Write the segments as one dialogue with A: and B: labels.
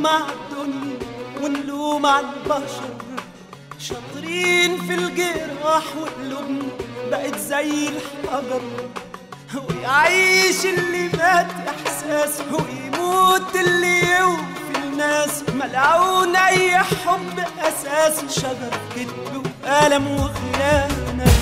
A: نلوم على الدنيا ونلوم على البشر شاطرين في الجراح وقلوبنا بقت زي الحجر ويعيش اللي مات احساس ويموت اللي يوفي الناس ملعون اي حب اساس شجر كذب وألم وخيانه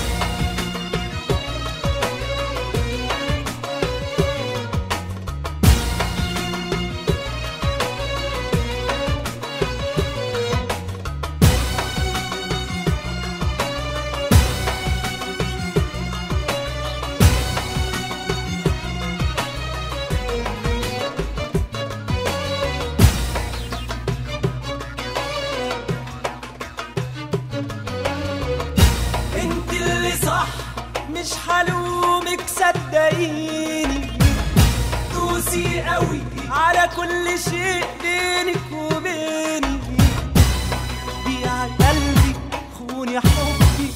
A: انت اللي صح مش هلومك صدقيني دوسي قوي على كل شيء بينك وبيني بيع قلبي خوني حبي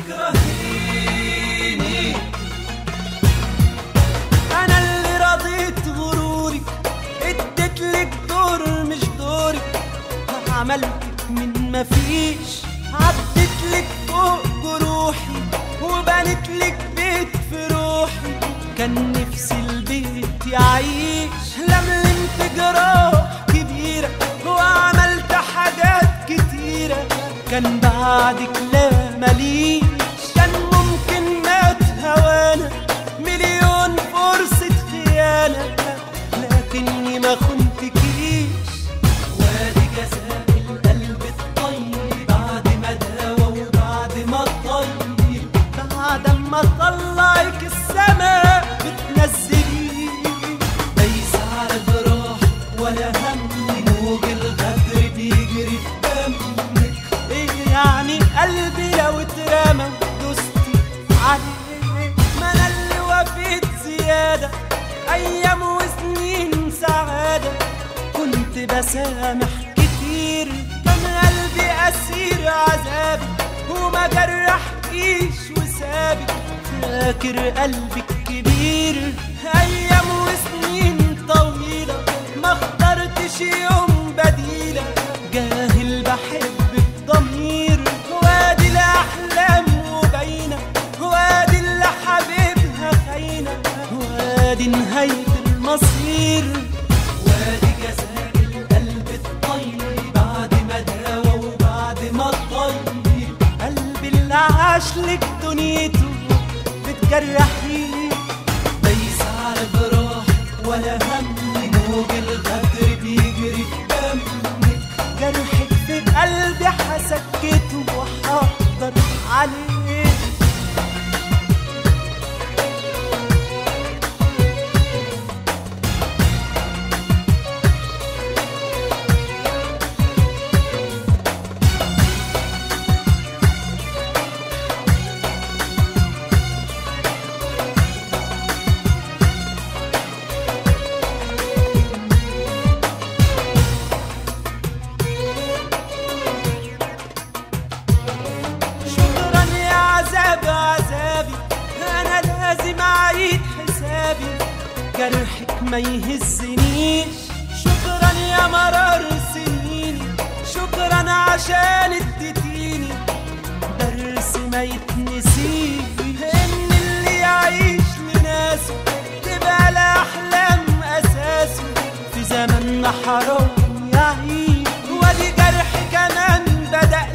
A: اكرهيني انا اللي رضيت غرورك اديتلك دور مش دورك عملتك من مفيش عدتلك فوق جروحي وبنتلك بيت في روحي كان نفسي البيت يعيش لملمت جراح كبيرة وعملت حاجات كتيرة كان بعدك لا مليش كان ممكن مات هوانا مليون فرصة خيانة لكني ما خنتكيش وادي جزاء القلب الطيب بعد ما داوى وبعد ما طيب بعد ما طلعك السما بتنزلي ليس على جراح ولا هم موج الغدر بيجري في دمك ايه يعني قلبي لو اترمى دوستي عليه ما انا اللي وفيت زياده ايام وسنين سعاده كنت بسامح كتير كان قلبي اسير عذابي وما جرحكيش وسابك فاكر قلبك كبير ايام وسنين طويله ما اخترتش يوم بديله جاهل بحب الضمير وادي الاحلام وباينه وادي اللي حبيبها خاينه وادي نهايه المصير وادي جزاء القلب الطيب بعد ما داوى وبعد ما طيب قلبي اللي عاش لك دنيته بتجرحيه ليس على جراحك ولا هم موج الغدر بيجري في دمك جرحك في قلبي هسكته وهقدر عليه شكرا يا عذاب عذابي انا لازم اعيد حسابي جرحك ما يهزنيش شكرا يا مرار سنيني شكرا عشان اديتيني درس ما يتنسيش ان اللي يعيش لناسه تبقى الاحلام اساسه في زماننا حرام يعيش وادي جرح كمان بدأ